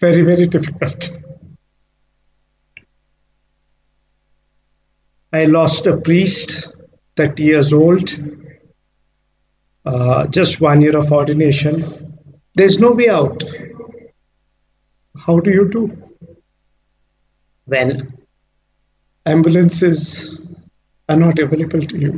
very, very difficult. I lost a priest, 30 years old, uh, just one year of ordination. There's no way out. How do you do? Well, Ambulances are not available to you.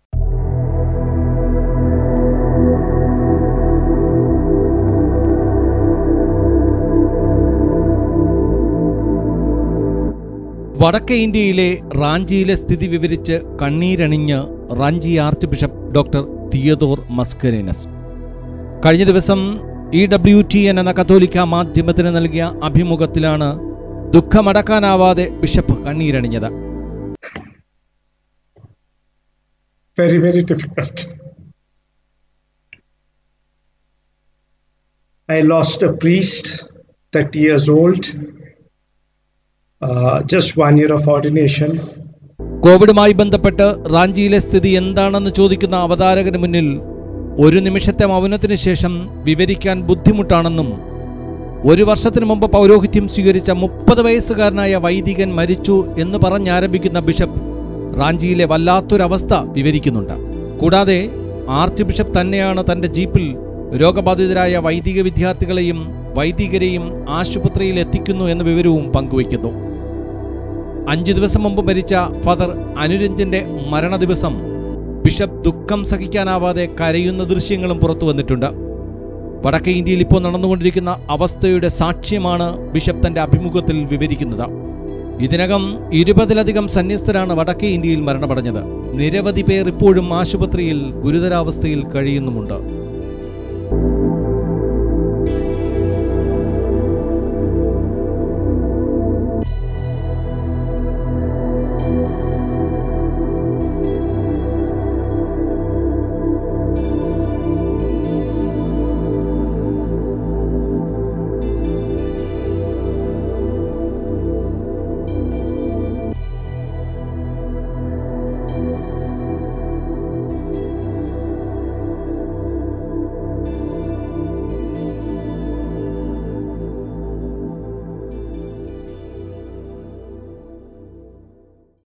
വടക്കേ ഇന്ത്യയിലെ റാഞ്ചിയിലെ സ്ഥിതി വിവരിച്ച് കണ്ണീരണിഞ്ഞ് Ranchi archbishop doctor Theodore Mascarenhas കഴിഞ്ഞ ദിവസം E W T N എന്ന കത്തോലിക്ക മാധ്യമത്തിന് നൽകിയ അഭിമുഖത്തിലാണ് ദുഃഖമടക്കാനാവാതെ ബിഷപ്പ് കണ്ണീരണിഞ്ഞത് Very, very difficult. I lost a priest, 30 years old, uh, just one year of ordination. കോവിഡുമായി ബന്ധപ്പെട്ട് റാഞ്ചിയിലെ സ്ഥിതി എന്താണെന്ന് ചോദിക്കുന്ന അവതാരകന് മുന്നിൽ ഒരു നിമിഷത്തെ മൗനത്തിന് ശേഷം വിവരിക്കാൻ ബുദ്ധിമുട്ടാണെന്നും ഒരു വർഷത്തിനു മുമ്പ് പൗരോഹിത്യം സ്വീകരിച്ച മുപ്പത് വയസ്സുകാരനായ വൈദികൻ മരിച്ചു എന്ന് പറഞ്ഞാരംഭിക്കുന്ന ബിഷപ്പ് റാഞ്ചിയിലെ വല്ലാത്തൊരവസ്ഥ വിവരിക്കുന്നുണ്ട് കൂടാതെ ആർച്ച് ബിഷപ്പ് തന്നെയാണ് തന്റെ ജീപ്പിൽ രോഗബാധിതരായ വൈദിക വിദ്യാർത്ഥികളെയും വൈദികരെയും ആശുപത്രിയിൽ എത്തിക്കുന്നു എന്ന വിവരവും പങ്കുവയ്ക്കുന്നു അഞ്ചു ദിവസം മുമ്പ് മരിച്ച ഫാദർ അനുരഞ്ജന്റെ മരണദിവസം ബിഷപ്പ് ദുഃഖം സഹിക്കാനാവാതെ കരയുന്ന ദൃശ്യങ്ങളും പുറത്തു വന്നിട്ടുണ്ട് വടക്കേ ഇന്ത്യയിൽ ഇപ്പോൾ നടന്നുകൊണ്ടിരിക്കുന്ന അവസ്ഥയുടെ സാക്ഷ്യമാണ് ബിഷപ്പ് തന്റെ അഭിമുഖത്തിൽ വിവരിക്കുന്നത് ഇതിനകം ഇരുപതിലധികം സന്യസ്തരാണ് വടക്കേ ഇന്ത്യയിൽ മരണമടഞ്ഞത് നിരവധി പേർ ഇപ്പോഴും ആശുപത്രിയിൽ ഗുരുതരാവസ്ഥയിൽ കഴിയുന്നുമുണ്ട്